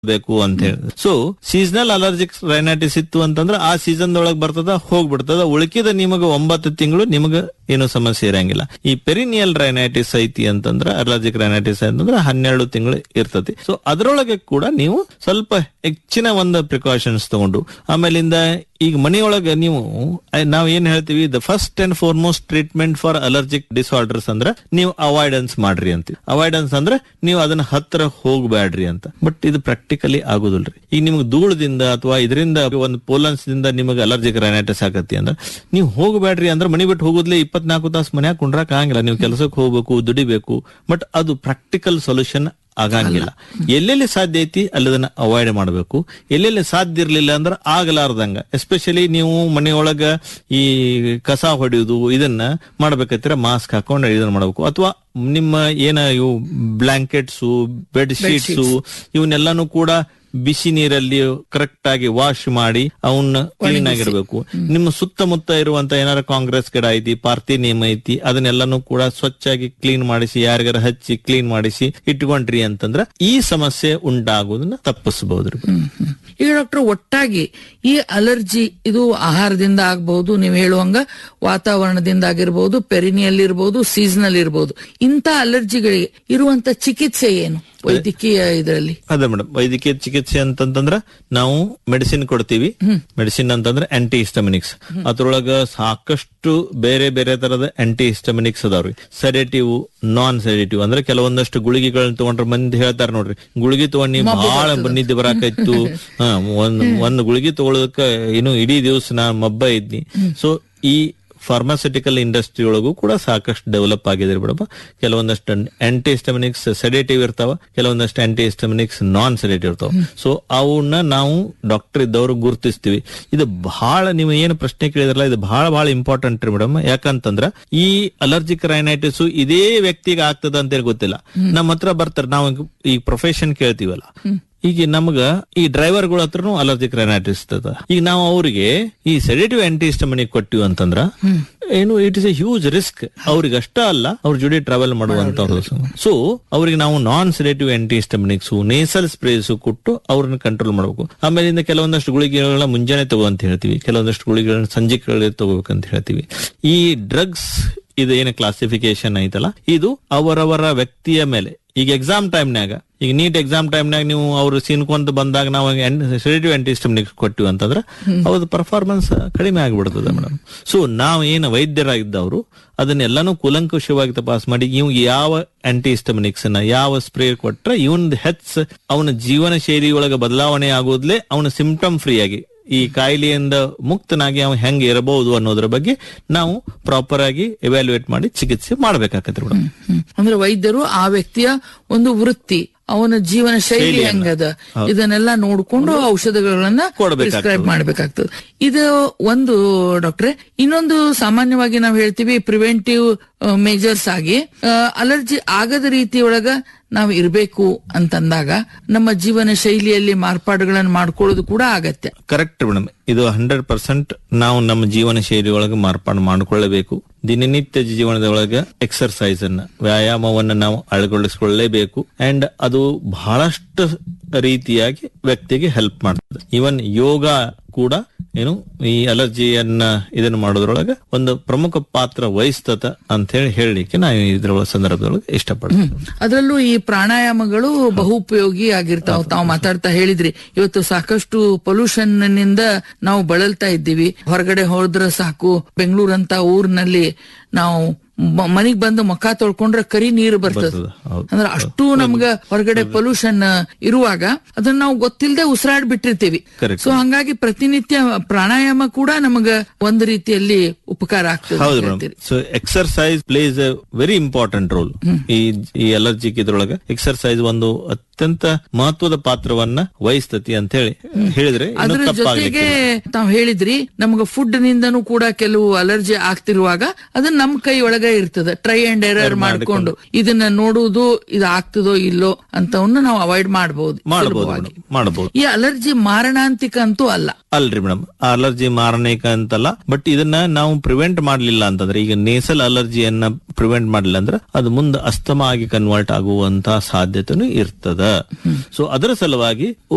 ಬೇಕು ಅಂತ ಹೇಳಿ ಸೊ ಸೀಸನಲ್ ಅಲರ್ಜಿಕ್ ರೈನೈಟಿಸ್ ಇತ್ತು ಅಂತಂದ್ರೆ ಆ ಸೀಸನ್ ಒಳಗ್ ಬರ್ತದ ಹೋಗ್ಬಿಡ್ತದ ಉಳಿಕಿದ ನಿಮಗ ಒಂಬತ್ತು ತಿಂಗಳು ನಿಮಗ ಏನು ಸಮಸ್ಯೆ ಇರಂಗಿಲ್ಲ ಈ ಪೆರಿನಿಯಲ್ ರೈನೈಟಿಸ್ ಐತಿ ಅಂತಂದ್ರೆ ಅಲರ್ಜಿಕ್ ರೈನೈಟಿಸ್ ಅಂತಂದ್ರೆ ಹನ್ನೆರಡು ತಿಂಗಳು ಇರ್ತತಿ ಸೊ ಅದರೊಳಗೆ ಕೂಡ ನೀವು ಸ್ವಲ್ಪ ಹೆಚ್ಚಿನ ಒಂದು ಪ್ರಿಕಾಷನ್ಸ್ ತಗೊಂಡು ಆಮೇಲಿಂದ ಈಗ ಮನೆಯೊಳಗೆ ನೀವು ಅಹ್, ನಾವ್ ಏನ್ ಹೇಳ್ತೀವಿ the first and foremost treatment for allergic disorders ಅಂದ್ರೆ ನೀವು ಅವಾಯ್ಡೆನ್ಸ್ ಮಾಡ್ರಿ ಅಂತ ಅವಾಯ್ಡೆನ್ಸ್ ಅಂದ್ರೆ ನೀವು ಅದನ್ನ ಹತ್ರ ಹೋಗ್ಬ್ಯಾಡ್ರಿ ಅಂತ ಬಟ್ ಇದು ಪ್ರಾಕ್ಟಿಕಲಿ ಆಗುದಿಲ್ರಿ ಈಗ ನಿಮ್ಗೆ ಧೂಳದಿಂದ ಅಥವಾ ಇದರಿಂದ ಒಂದು ಪೋಲನ್ಸ್ ದಿಂದ ನಿಮಗೆ ಅಲರ್ಜಿಕ್ ರೈನೈಟಿಸ್ ಆಗತ್ತಿ ಅಂದ್ರೆ ನೀವು ಹೋಗ್ಬ್ಯಾಡ್ರಿ ಅಂದ್ರೆ ಮನಿ ಬಿಟ್ಟು ಹೋಗುದ್ಲೆ ಇಪ್ಪತ್ನಾಲ್ಕು ತಾಸು ಮನ್ಯಾಗ ಕುಂಡ್ರಾಕ್ ಆಗಂಗಿಲ್ಲ ನೀವು ಕೆಲಸಕ್ಕೆ ಹೋಗ್ಬೇಕು ದುಡಿಬೇಕು ಬಟ್ ಅದು ಪ್ರಾಕ್ಟಿಕಲ್ ಸೊಲ್ಯೂಷನ್ ಆಗಂಗಿಲ್ಲ ಎಲ್ಲೆಲ್ಲಿ ಸಾಧ್ಯ ಐತಿ ಅಲ್ಲದನ್ನ ಅವಾಯ್ಡ್ ಮಾಡಬೇಕು ಎಲ್ಲೆಲ್ಲಿ ಸಾಧ್ಯ ಇರ್ಲಿಲ್ಲ ಅಂದ್ರೆ ಆಗಲಾರ್ದಂಗ ಎಸ್ಪೆಷಲಿ ನೀವು ಮನೆಯೊಳಗ ಈ ಕಸ ಹೊಡೆಯುವುದು ಇದನ್ನ ಮಾಡ್ಬೇಕಂದ್ರೆ ಮಾಸ್ಕ್ ಹಾಕೊಂಡು ಇದನ್ನ ಮಾಡಬೇಕು ಅಥವಾ ನಿಮ್ಮ ಏನ ಇವು ಬ್ಲಾಂಕೆಟ್ಸ್ ಬೆಡ್ ಶೀಟ್ಸ್ ಇವನ್ನೆಲ್ಲಾನು ಕೂಡ ಬಿಸಿ ನೀರಲ್ಲಿ ಕರೆಕ್ಟ್ ಆಗಿ ವಾಶ್ ಮಾಡಿ ಅವನ್ನ ಕ್ಲೀನ್ ಆಗಿರ್ಬೇಕು ನಿಮ್ಮ ಸುತ್ತಮುತ್ತ ಇರುವಂತ ಏನಾರ ಕಾಂಗ್ರೆಸ್ ಗಿಡ ಐತಿ ಪಾರ್ತಿ ನೇಮ್ ಐತಿ ಅದನ್ನೆಲ್ಲಾನು ಕೂಡ ಸ್ವಚ್ಛಾಗಿ ಕ್ಲೀನ್ ಮಾಡಿಸಿ ಯಾರಿಗಾರ ಹಚ್ಚಿ ಕ್ಲೀನ್ ಮಾಡಿಸಿ ಇಟ್ಕೊಂಡ್ರಿ ಅಂತಂದ್ರ ಈ ಸಮಸ್ಯೆ ಉಂಟಾಗೋದನ್ನ ತಪ್ಪಿಸಬಹುದ್ರಿ ಹ್ಮ್, ಹ್ಮ್. ಈಗ ಡಾಕ್ಟರ್ ಒಟ್ಟಾಗಿ ಈ ಅಲರ್ಜಿ ಇದು ಆಹಾರದಿಂದ ಆಗಬಹುದು ನೀವು ಹೇಳುವಂಗ ವಾತಾವರಣದಿಂದ ಆಗಿರ್ಬೋದು ಪೆರಿನಿಯಲ್ಲಿ ಇರ್ಬೋದು ಸೀಸನಲ್ ಇರ್ಬೋದು ಇಂಥ ಅಲರ್ಜಿಗಳಿಗೆ ಇರುವಂತ ಚಿಕಿತ್ಸೆ ಏನು ವೈದ್ಯಕೀಯ ಇದರಲ್ಲಿ ಅದೇ ಮೇಡಮ್ ವೈದ್ಯಕೀಯ ಚಿಕಿತ್ಸೆ ಅಂತಂತಂದ್ರ ನಾವು ಮೆಡಿಸಿನ್ ಕೊಡ್ತೀವಿ ಮೆಡಿಸಿನ್ ಅಂತಂದ್ರೆ ಆಂಟಿ ಹಿಸ್ಟಮಿನಿಕ್ಸ್ ಅದ್ರೊಳಗ ಸಾಕಷ್ಟು ಬೇರೆ ಬೇರೆ ತರದ ಆಂಟಿ ಹಿಸ್ಟಮಿನಿಕ್ಸ್ ಅದಾವ್ರಿ ಸೆಡೇಟಿವ್ ನಾನ್ ಸೆಡೇಟಿವ್ ಅಂದ್ರೆ ಕೆಲವೊಂದಷ್ಟು ಗುಳಿಗೆಗಳನ್ನ ತಗೊಂಡ್ರೆ ಮಂದಿ ಹೇಳ್ತಾರ ನೋಡ್ರಿ ಗುಳಿಗೆ ತಗೊಂಡಿ ಬಹಳ ನಿದ್ದೆ ಬರಾಕೈತು ಹಾ ಒಂದ್ ಒಂದ್ ಗುಳಿಗೆ ತಗೊಳೋದಕ್ಕ ಏನು ಇಡೀ ದಿವಸ ನಾ ಮಬ್ಬ ಇದ್ನಿ ಸೊ ಈ ಫಾರ್ಮಾಸ್ಯೂಟಿಕಲ್ ಇಂಡಸ್ಟ್ರಿ ಒಳಗೂ ಕೂಡ ಸಾಕಷ್ಟು ಡೆವಲಪ್ ಆಗಿದೆ ಬಿಡಪ್ಪ ಕೆಲವೊಂದಷ್ಟು ಆಂಟಿ ಹಿಸ್ಟಮಿನಿಕ್ಸ್ ಸೆಡೇಟಿವ್ ಇರ್ತಾವ ಕೆಲವೊಂದಷ್ಟು ಆಂಟಿ ಹಿಸ್ಟಮಿನಿಕ್ಸ್ ನಾನ್ ಸೆಡೇಟಿವ್ ಇರ್ತಾವ ಸೊ ಅವನ್ನ ನಾವು ಡಾಕ್ಟರ್ ಇದ್ದವರು ಗುರುತಿಸ್ತೀವಿ ಇದು ಬಹಳ ನೀವು ಏನು ಪ್ರಶ್ನೆ ಕೇಳಿದ್ರಲ್ಲ ಇದು ಬಹಳ ಬಹಳ ಇಂಪಾರ್ಟೆಂಟ್ ರೀ ಮೇಡಮ್ ಯಾಕಂತಂದ್ರ ಈ ಅಲರ್ಜಿಕ್ ರೈನೈಟಿಸ್ ಇದೇ ವ್ಯಕ್ತಿಗೆ ಆಗ್ತದ ಅಂತೇಳಿ ಗೊತ್ತಿಲ್ಲ ನಮ್ಮ ಹತ್ರ ಬರ್ತಾರೆ ನಾವು ಈ ಪ್ರೊಫೆಷನ್ ಕೇಳ್ತೀವಲ್ಲ ಈಗ ನಮಗ ಈ ಡ್ರೈವರ್ಗಳ ಹತ್ರನು ಅಲರ್ಜಿಕ್ ರೈನೈಟಿಸ್ ಇರ್ತದ ಈಗ ನಾವು ಅವರಿಗೆ ಈ ಸೆಡೇಟಿವ್ ಆಂಟಿ ಹಿಸ್ಟಮಿನಿಕ್ ಕೊಟ್ಟಿವಿ ಅಂತಂದ್ರ ಏನು it is a huge risk ಅವ್ರಿಗೆ ಅಷ್ಟ ಅಲ್ಲ ಅವ್ರ ಜೋಡಿ ಟ್ರಾವೆಲ್ ಮಾಡುವಂತವ್ರು ಸೊ ಅವ್ರಿಗೆ ನಾವು non sedative antihistaminics nasal sprays ಕೊಟ್ಟು ಅವ್ರನ್ನ ಕಂಟ್ರೋಲ್ ಮಾಡಬೇಕು ಆಮೇಲಿಂದ ಕೆಲವೊಂದಷ್ಟು ಗುಳಿಗೆಗಳನ್ನ ಮುಂಜಾನೆ ತಗೋ ಅಂತ ಹೇಳ್ತೀವಿ ಕೆಲವೊಂದಷ್ಟು ಗುಳಿಗೆಗಳನ್ನ ಸಂಜೆ ತಗೋಬೇಕಂತ ಹೇಳ್ತೀವಿ ಈ ಡ್ರಗ್ಸ್ ಇದು ಏನು ಕ್ಲಾಸಿಫಿಕೇಶನ್ ಐತಲ್ಲ ಇದು ಅವರವರ ವ್ಯಕ್ತಿಯ ಮೇಲೆ ಈಗ ಎಕ್ಸಾಮ್ ಟೈಮ್ನಾಗ ಈಗ ನೀಟ್ ಎಕ್ಸಾಮ್ ಟೈಮ್ನಾಗ ನೀವು ಅವ್ರು ಸೀನ್ಕೊಂತ ಬಂದಾಗ ನಾವು ಸೆಡೇಟಿವ್ ಆಂಟಿಸ್ಟಮಿನಿಕ್ಸ್ ಕೊಟ್ಟಿವಿ ಅಂತಂದ್ರೆ ಅವ್ರದ್ದು ಪರ್ಫಾರ್ಮೆನ್ಸ್ ಕಡಿಮೆ ಆಗಿಬಿಡ್ತದೆ ಮೇಡಮ್ ಸೊ ನಾವು ಏನು ವೈದ್ಯರಾಗಿದ್ದವರು ಅದನ್ನೆಲ್ಲಾನು ಕೂಲಂಕುಷವಾಗಿ ತಪಾಸ್ ಮಾಡಿ ಇವ್ ಯಾವ ಆಂಟಿಸ್ಟಮಿನಿಕ್ಸ್ ನ ಯಾವ ಸ್ಪ್ರೇ ಕೊಟ್ರೆ ಇವನ್ ಹೆಚ್ ಅವನ ಜೀವನ ಶೈಲಿ ಒಳಗೆ ಬದಲಾವಣೆ ಆಗೋದ್ಲೆ ಅವನ ಸಿಂಪ್ಟಮ್ ಫ್ರೀ ಆಗಿ ಈ ಕಾಯಿಲೆಯಿಂದ ಮುಕ್ತನಾಗಿ ಅವ ಹೆಂಗ್ ಇರಬಹುದು ಅನ್ನೋದ್ರ ಬಗ್ಗೆ ನಾವು ಪ್ರಾಪರ್ ಆಗಿ ಎವ್ಯಾಲ್ಯೂಯೇಟ್ ಮಾಡಿ ಚಿಕಿತ್ಸೆ ಮಾಡ್ಬೇಕಾಗತ್ತೆ ಮೇಡಮ್ ಹ್ಮ್. ಅಂದ್ರೆ ವೈದ್ಯರು ಆ ವ್ಯಕ್ತಿಯ ಒಂದು ವೃತ್ತಿ ಅವನ ಜೀವನ ಶೈಲಿ ಹೆಂಗದ ಇದನ್ನೆಲ್ಲ ನೋಡ್ಕೊಂಡು ಔಷಧಗಳನ್ನ ಕೊಡ್ಬೇಕಾಗ್ತದೆ. ಪ್ರಿಸ್ಕ್ರೈಬ್ ಮಾಡ್ಬೇಕಾಗ್ತದೆ ಇದು ಒಂದು ಡಾಕ್ಟ್ರೆ ಇನ್ನೊಂದು ಸಾಮಾನ್ಯವಾಗಿ ನಾವು ಹೇಳ್ತೀವಿ ಪ್ರಿವೆಂಟಿವ್ ಮೇಜರ್ಸ್ ಆಗಿ ಅಲರ್ಜಿ ಆಗದ ರೀತಿಯೊಳಗ ನಾವು ಇರಬೇಕು ಅಂತಂದಾಗ ನಮ್ಮ ಜೀವನ ಶೈಲಿಯಲ್ಲಿ ಮಾರ್ಪಾಡುಗಳನ್ನು ಮಾಡ್ಕೊಳ್ಳೋದು ಕೂಡ ಅಗತ್ಯ ಕರೆಕ್ಟ್ ಮೇಡಮ್ ಇದು ಹಂಡ್ರೆಡ್ ಪರ್ಸೆಂಟ್ ನಾವು ನಮ್ಮ ಜೀವನ ಶೈಲಿ ಒಳಗೆ ಮಾರ್ಪಾಡು ಮಾಡಿಕೊಳ್ಳಬೇಕು ದಿನನಿತ್ಯ ಜೀವನದ ಒಳಗೆ ಎಕ್ಸರ್ಸೈಸ್ ಅನ್ನ ವ್ಯಾಯಾಮವನ್ನ ನಾವು ಅಳವಡಿಸಿಕೊಳ್ಳಲೇಬೇಕು ಅಂಡ್ ಅದು ಬಹಳಷ್ಟು ರೀತಿಯಾಗಿ ವ್ಯಕ್ತಿಗೆ ಹೆಲ್ಪ್ ಮಾಡ್ತದೆ ಈವನ್ ಯೋಗ ಕೂಡ ಏನು ಈ ಅಲರ್ಜಿಯನ್ನ ಇದನ್ನ ಮಾಡೋದ್ರೊಳಗೆ ಒಂದು ಪ್ರಮುಖ ಪಾತ್ರ ವಹಿಸ್ತದ ಅಂತ ಹೇಳಿ ಹೇಳಲಿಕ್ಕೆ ನಾವು ಇದ್ರ ಸಂದರ್ಭದೊಳಗೆ ಇಷ್ಟಪಡ್ತೀವಿ ಅದರಲ್ಲೂ ಈ ಪ್ರಾಣಾಯಾಮಗಳು ಬಹು ಉಪಯೋಗಿ ಆಗಿರ್ತಾವ ತಾವು ಮಾತಾಡ್ತಾ ಹೇಳಿದ್ರಿ ಇವತ್ತು ಸಾಕಷ್ಟು ಪೊಲ್ಯೂಷನ್ ನಿಂದ ನಾವು ಬಳಲ್ತಾ ಇದ್ದೀವಿ ಹೊರಗಡೆ ಹೋದ್ರ ಸಾಕು ಬೆಂಗಳೂರಂತ ಊರಿನಲ್ಲಿ ನಾವು ಮ- ಮನಿಗ್ ಬಂದು ಮುಖ ತೊಳ್ಕೊಂಡ್ರೆ ಕರಿ ನೀರು ಬರ್ತದೆ ಬರ್ತದೆ, ಹೌದು. ಅಂದ್ರೆ ಅಷ್ಟು ನಮ್ಗ ಹೊರಗಡೆ ಪೊಲ್ಯೂಷನ್ ಇರುವಾಗ ಅದನ್ನ ನಾವು ಗೊತ್ತಿಲ್ಲದೆ ಉಸಿರಾಡ್ ಬಿಟ್ಟಿರ್ತೀವಿ Correct. ಸೊ ಹಂಗಾಗಿ ಪ್ರತಿನಿತ್ಯ ಪ್ರಾಣಾಯಾಮ ಕೂಡ ನಮಗ ಒಂದು ರೀತಿಯಲ್ಲಿ ಉಪಕಾರ ಆಗ್ತದೆ ಹೌದು ಅಂತ ಮೇಡಮ್ ಹೇಳ್ತೀರಿ. So exercise plays a very important role ಈ ಈ ಅಲರ್ಜಿಕ್ ಇದ್ರೊಳಗೆ ಎಕ್ಸರ್ಸೈಸ್ ಒಂದು ಅತ್ಯಂತ ಮಹತ್ವದ ಪಾತ್ರವನ್ನ ವಹಿಸ್ತತಿ ಅಂತ ಹೇಳಿ ಹೇಳಿದ್ರೆ ಇನ್ನೂ ಅದ್ರ ತಪ್ಪಾಗ್ಲಿಕ್ಕೆ ಜೊತೆಗೆ ತಾವ್ ಹೇಳಿದ್ರಿ ನಮ್ಗ ಫುಡ್ ನಿಂದನೂ ಕೂಡ ಕೆಲವು ಅಲರ್ಜಿ ಆಗ್ತಿರುವಾಗ ಅದನ್ನ ನಮ್ ಕೈ ಒಳಗ ಇರ್ತದೆ ಟ್ರೈ ಅಂಡ್ ಎರರ್ ಮಾಡ್ಕೊಂಡು ಇದನ್ನ ನೋಡುವುದು ಇದು ಆಗ್ತದೋ ಇಲ್ಲೋ ಅಂತವನ್ನ ನಾವು ಅವಾಯ್ಡ್ ಮಾಡಬಹುದು ಮಾಡಬಹುದು ಮೇಡಮ್ ಮಾಡಬಹುದು ಈ ಅಲರ್ಜಿ ಮಾರಣಾಂತಿಕ ಅಂತೂ ಅಲ್ಲ ಅಲ್ರಿ ಮೇಡಮ್ ಅಲರ್ಜಿ ಮಾರನೇಕ ಅಂತಲ್ಲ ಬಟ್ ಇದನ್ನ ನಾವು ಪ್ರಿವೆಂಟ್ ಮಾಡ್ಲಿಲ್ಲ ಅಂತಂದ್ರೆ ಈಗ ನೇಸಲ್ ಅಲರ್ಜಿಯನ್ನ ಪ್ರಿವೆಂಟ್ ಮಾಡ್ಲಿಲ್ಲ ಅಂದ್ರೆ ಅದು ಮುಂದೆ ಅಸ್ತಮ ಆಗಿ ಕನ್ವರ್ಟ್ ಆಗುವಂತ ಸಾಧ್ಯತೆನೂ ಇರ್ತದ ಸೊ ಅದರ ಸಲುವಾಗಿ